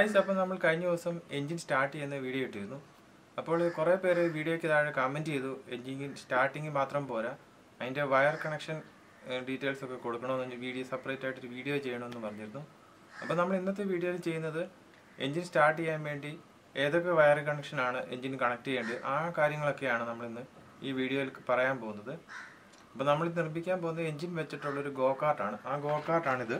guys അപ്പോൾ നമ്മൾ കഴിഞ്ഞ ദിവസം എൻജിൻ സ്റ്റാർട്ട് ചെയ്യുന്ന വീഡിയോ ഇട്ടിരുന്നു അപ്പോൾ കുറേ പേര് വീഡിയോയ്ക്ക് താഴെ കമൻറ്റ് ചെയ്തു എൻജിൻ സ്റ്റാർട്ടിങ് മാത്രം പോരാ അതിൻ്റെ വയർ കണക്ഷൻ ഡീറ്റെയിൽസ് ഒക്കെ കൊടുക്കണമെന്ന് വീഡിയോ സെപ്പറേറ്റ് ആയിട്ടൊരു വീഡിയോ ചെയ്യണമെന്ന് പറഞ്ഞിരുന്നു അപ്പോൾ നമ്മൾ ഇന്നത്തെ വീഡിയോയിൽ ചെയ്യുന്നത് എൻജിൻ സ്റ്റാർട്ട് ചെയ്യാൻ വേണ്ടി ഏതൊക്കെ വയർ കണക്ഷനാണ് എൻജിൻ കണക്ട് ചെയ്യേണ്ടത് ആ കാര്യങ്ങളൊക്കെയാണ് നമ്മളിന്ന് ഈ വീഡിയോയിൽ പറയാൻ പോകുന്നത് അപ്പോൾ നമ്മൾ നിർമ്മിക്കാൻ പോകുന്നത് എൻജിൻ വെച്ചിട്ടുള്ളൊരു ഗോ കാർട്ടാണ് ആ ഗോ കാർട്ടാണിത്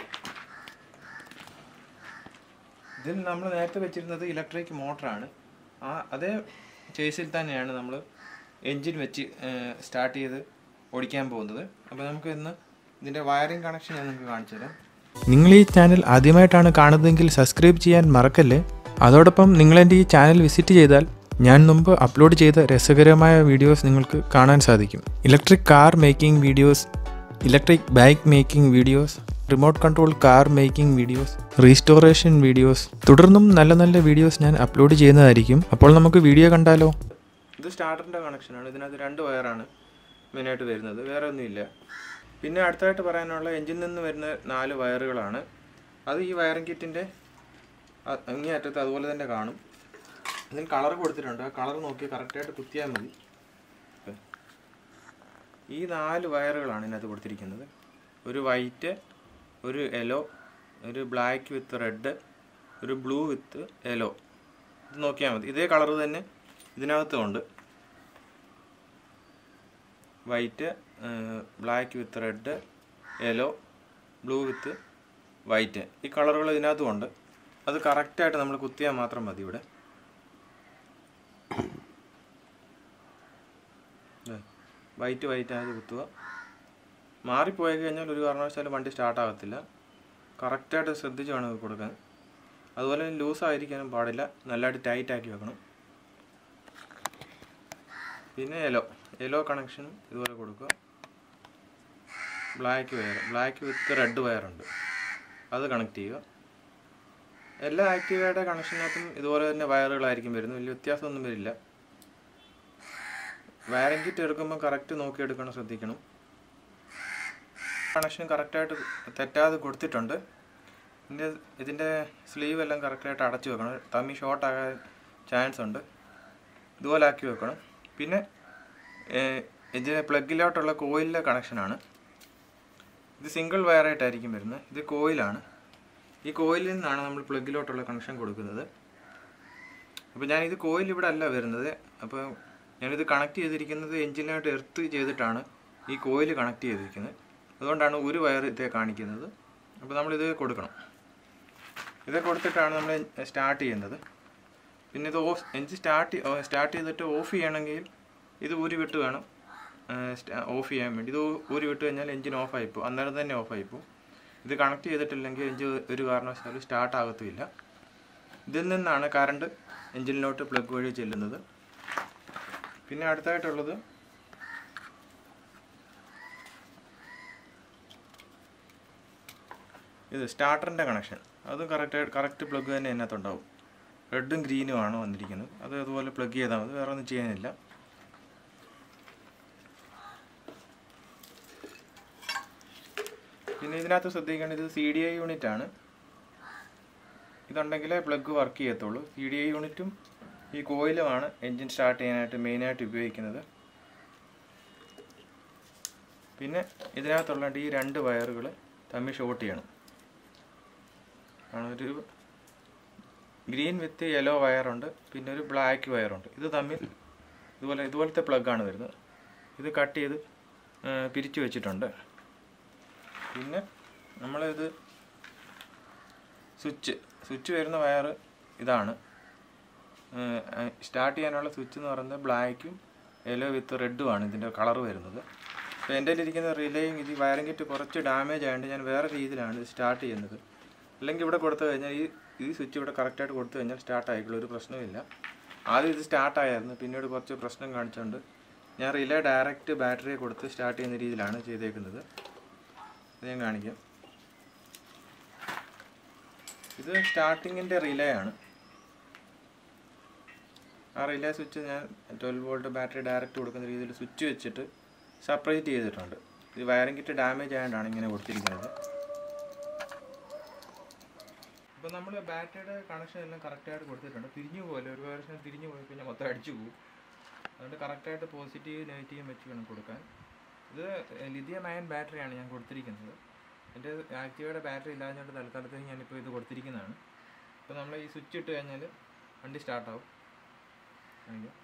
ഇതിൽ നമ്മൾ നേരത്തെ വെച്ചിരുന്നത് ഇലക്ട്രിക് മോട്ടറാണ് ആ അതേ ചേസിൽ തന്നെയാണ് നമ്മൾ എൻജിൻ വെച്ച് സ്റ്റാർട്ട് ചെയ്ത് ഓടിക്കാൻ പോകുന്നത് അപ്പോൾ നമുക്ക് ഇന്ന് ഇതിൻ്റെ വയറിംഗ് കണക്ഷൻ ഞാൻ നിങ്ങൾക്ക് കാണിച്ചു തരാം നിങ്ങൾ ഈ ചാനൽ ആദ്യമായിട്ടാണ് കാണുന്നതെങ്കിൽ സബ്സ്ക്രൈബ് ചെയ്യാൻ മറക്കല്ലേ അതോടൊപ്പം നിങ്ങൾ എൻ്റെ ഈ ചാനൽ വിസിറ്റ് ചെയ്താൽ ഞാൻ മുമ്പ് അപ്ലോഡ് ചെയ്ത രസകരമായ വീഡിയോസ് നിങ്ങൾക്ക് കാണാൻ സാധിക്കും electric car making videos electric bike making videos remote control car making videos restoration videos തുടർന്നും നല്ല നല്ല വീഡിയോസ് ഞാൻ അപ്ലോഡ് ചെയ്യുന്നതായിരിക്കും അപ്പോൾ നമുക്ക് വീഡിയോ കണ്ടാലോ ഇത് സ്റ്റാർട്ടറിൻ്റെ കണക്ഷനാണ് ഇതിനകത്ത് രണ്ട് വയറാണ് മെയിനായിട്ട് വരുന്നത് വേറെ ഒന്നുമില്ല പിന്നെ അടുത്തായിട്ട് പറയാനുള്ള എൻജിനിൽ നിന്ന് വരുന്ന നാല് വയറുകളാണ് അത് ഈ വയറിംഗ് കിറ്റിൻ്റെ അങ്ങേ അറ്റത്ത് അതുപോലെ തന്നെ കാണും ഇതിന് കളർ കൊടുത്തിട്ടുണ്ട് ആ കളർ നോക്കി കറക്റ്റായിട്ട് കുത്തിയാൽ മതി ഈ നാല് വയറുകളാണ് ഇതിനകത്ത് കൊടുത്തിരിക്കുന്നത് ഒരു വൈറ്റ് ഒരു യെല്ലോ ഒരു ബ്ലാക്ക് വിത്ത് റെഡ് ഒരു ബ്ലൂ വിത്ത് യെല്ലോ ഇത് നോക്കിയാൽ മതി ഇതേ കളർ തന്നെ ഇതിനകത്തും ഉണ്ട് white black with red yellow blue with white ഈ കളറുകൾ ഇതിനകത്തും ഉണ്ട് അത് കറക്റ്റായിട്ട് നമ്മൾ കുത്തിയാൽ മാത്രം മതി ഇവിടെ വൈറ്റ് വൈറ്റ് ആയത് കുത്തുക മാറിപ്പോയി കഴിഞ്ഞാൽ ഒരു കാരണവശാലും വണ്ടി സ്റ്റാർട്ട് ആകത്തില്ല കറക്റ്റായിട്ട് ശ്രദ്ധിച്ച് വേണം ഇത് കൊടുക്കാൻ അതുപോലെ ലൂസ് ആയിരിക്കാനും പാടില്ല നല്ലതായിട്ട് ടൈറ്റ് ആക്കി വെക്കണം പിന്നെ യെല്ലോ യെല്ലോ കണക്ഷനും ഇതുപോലെ കൊടുക്കുക black wire black with red വയറുണ്ട് അത് കണക്ട് ചെയ്യുക എല്ലാ ആക്റ്റീവയുടെ കണക്ഷനകത്തും ഇതുപോലെ തന്നെ വയറുകളായിരിക്കും വരുന്നത് വലിയ വ്യത്യാസമൊന്നും വരില്ല വയറിംഗ് കിറ്റ് എടുക്കുമ്പോൾ കറക്റ്റ് നോക്കി എടുക്കണം ശ്രദ്ധിക്കണം കണക്ഷൻ കറക്റ്റായിട്ട് തെറ്റാതെ കൊടുത്തിട്ടുണ്ട് ഇതിൻ്റെ ഇതിൻ്റെ സ്ലീവ് എല്ലാം കറക്റ്റായിട്ട് അടച്ചു വെക്കണം തമ്മി ഷോർട്ട് ആകാൻ ചാൻസ് ഉണ്ട് ഇതുപോലെ ആക്കി വെക്കണം പിന്നെ ഇതിന് പ്ലഗിലോട്ടുള്ള കോയിലിലെ കണക്ഷനാണ് ഇത് സിംഗിൾ വയറായിട്ടായിരിക്കും വരുന്നത് ഇത് കോയിലാണ് ഈ കോയിലിൽ നിന്നാണ് നമ്മൾ പ്ലഗിലോട്ടുള്ള കണക്ഷൻ കൊടുക്കുന്നത് അപ്പോൾ ഞാനിത് കോയിൽ ഇവിടെ അല്ല വരുന്നത് അപ്പോൾ ഞാനിത് കണക്ട് ചെയ്തിരിക്കുന്നത് എഞ്ചിനായിട്ട് എർത്ത് ചെയ്തിട്ടാണ് ഈ കോയിൽ കണക്ട് ചെയ്തിരിക്കുന്നത് അതുകൊണ്ടാണ് ഒരു വയർ ഇതേ കാണിക്കുന്നത് അപ്പോൾ നമ്മളിത് കൊടുക്കണം ഇത് കൊടുത്തിട്ടാണ് നമ്മൾ സ്റ്റാർട്ട് ചെയ്യുന്നത് പിന്നെ ഇത് ഓഫ് എഞ്ചിൻ സ്റ്റാർട്ട് സ്റ്റാർട്ട് ചെയ്തിട്ട് ഓഫ് ചെയ്യണമെങ്കിൽ ഇത് ഊരി വിട്ട് വേണം ഓഫ് ചെയ്യാൻ വേണ്ടി ഇത് ഊരി വിട്ട് കഴിഞ്ഞാൽ എഞ്ചിൻ ഓഫ് ആയിപ്പോൾ അന്നേരം തന്നെ ഓഫ് ആയിപ്പോൾ ഇത് കണക്ട് ചെയ്തിട്ടില്ലെങ്കിൽ എഞ്ചിൻ ഒരു കാരണവശാലും സ്റ്റാർട്ട് ആകത്തുമില്ല ഇതിൽ നിന്നാണ് കറണ്ട് എഞ്ചിനിലോട്ട് പ്ലഗ് വഴി ചെല്ലുന്നത് പിന്നെ അടുത്തായിട്ടുള്ളത് ഇത് സ്റ്റാർട്ടറിൻ്റെ കണക്ഷൻ അത് കറക്റ്റ് കറക്റ്റ് പ്ലഗ് തന്നെ അതിനകത്തുണ്ടാവും റെഡും ഗ്രീനും ആണ് വന്നിരിക്കുന്നത് അത് അതുപോലെ പ്ലഗ് ചെയ്താൽ മതി വേറെ ഒന്നും ചെയ്യാനില്ല പിന്നെ ഇതിനകത്ത് ശ്രദ്ധിക്കേണ്ടത് ഇത് സി ഡി ഐ യൂണിറ്റ് ആണ് ഇതുണ്ടെങ്കിലേ പ്ലഗ് വർക്ക് ചെയ്യത്തുള്ളൂ സി ഡി ഐ യൂണിറ്റും ഈ കോയിലുമാണ് എൻജിൻ സ്റ്റാർട്ട് ചെയ്യാനായിട്ട് മെയിനായിട്ട് ഉപയോഗിക്കുന്നത് പിന്നെ ഇതിനകത്തുള്ള ഈ രണ്ട് വയറുകൾ തമ്മിൽ ഷോർട്ട് ചെയ്യണം ഒരു ഗ്രീൻ വിത്ത് യെല്ലോ വയറുണ്ട് പിന്നെ ഒരു ബ്ലാക്ക് വയറുണ്ട് ഇത് തമ്മിൽ ഇതുപോലെ ഇതുപോലത്തെ പ്ലഗാണ് വരുന്നത് ഇത് കട്ട് ചെയ്ത് പിരിച്ചു വെച്ചിട്ടുണ്ട് പിന്നെ നമ്മളിത് സ്വിച്ച് സ്വിച്ച് വരുന്ന വയർ ഇതാണ് സ്റ്റാർട്ട് ചെയ്യാനുള്ള സ്വിച്ച് എന്ന് പറയുന്നത് ബ്ലാക്കും യെല്ലോ വിത്ത് റെഡുമാണ് ഇതിൻ്റെ കളർ വരുന്നത് അപ്പോൾ എൻ്റെ ഇരിക്കുന്ന റിലേയും ഇത് വയറിംഗ് കിറ്റ് കുറച്ച് ഡാമേജ് ആയതുകൊണ്ട് ഞാൻ വേറെ രീതിയിലാണ് ഇത് സ്റ്റാർട്ട് ചെയ്യുന്നത് അല്ലെങ്കിൽ ഇവിടെ കൊടുത്തു കഴിഞ്ഞാൽ ഈ ഈ സ്വിച്ച് ഇവിടെ കറക്റ്റായിട്ട് കൊടുത്തു കഴിഞ്ഞാൽ സ്റ്റാർട്ട് ആയിക്കുള്ളൂ ഒരു പ്രശ്നമില്ല ആദ്യം ഇത് സ്റ്റാർട്ട് ആയിരുന്നു പിന്നീട് കുറച്ച് പ്രശ്നം കാണിച്ചുകൊണ്ട് ഞാൻ റിലേ ഡയറക്റ്റ് ബാറ്ററി കൊടുത്ത് സ്റ്റാർട്ട് ചെയ്യുന്ന രീതിയിലാണ് ചെയ്തേക്കുന്നത് ഇത് ഞാൻ കാണിക്കാം ഇത് സ്റ്റാർട്ടിങ്ങിൻ്റെ റിലേ ആണ് ആ റിലേ സ്വിച്ച് ഞാൻ ട്വൽവ് വോൾട്ട് ബാറ്ററി ഡയറക്റ്റ് കൊടുക്കുന്ന രീതിയിൽ സ്വിച്ച് വെച്ചിട്ട് സെപ്പറേറ്റ് ചെയ്തിട്ടുണ്ട് ഇത് വയറിംഗ് കിറ്റ് ഡാമേജ് ആയതുകൊണ്ടാണ് ഇങ്ങനെ കൊടുത്തിരിക്കുന്നത് ഇപ്പോൾ നമ്മൾ ബാറ്ററിയുടെ കണക്ഷൻ എല്ലാം കറക്റ്റായിട്ട് കൊടുത്തിട്ടുണ്ട് തിരിഞ്ഞു പോലെ ഒരു പ്രാവശ്യം തിരിഞ്ഞു പോയി കഴിഞ്ഞാൽ മൊത്തം അടിച്ചു പോകും അതുകൊണ്ട് കറക്റ്റായിട്ട് പോസിറ്റീവ് നെഗറ്റീവും വെച്ച് വേണം കൊടുക്കാൻ ഇത് ലിഥിയം അയൺ ബാറ്ററിയാണ് ഞാൻ കൊടുത്തിരിക്കുന്നത് എൻ്റെ ആക്റ്റീവയുടെ ബാറ്ററി ഇല്ലാഞ്ഞുകൊണ്ട് തൽക്കാലത്തേക്ക് ഞാനിപ്പോൾ ഇത് കൊടുത്തിരിക്കുന്നതാണ് ഇപ്പോൾ നമ്മൾ ഈ സ്വിച്ച് ഇട്ട് കഴിഞ്ഞാൽ വണ്ടി സ്റ്റാർട്ടാവും കാണിക്കാം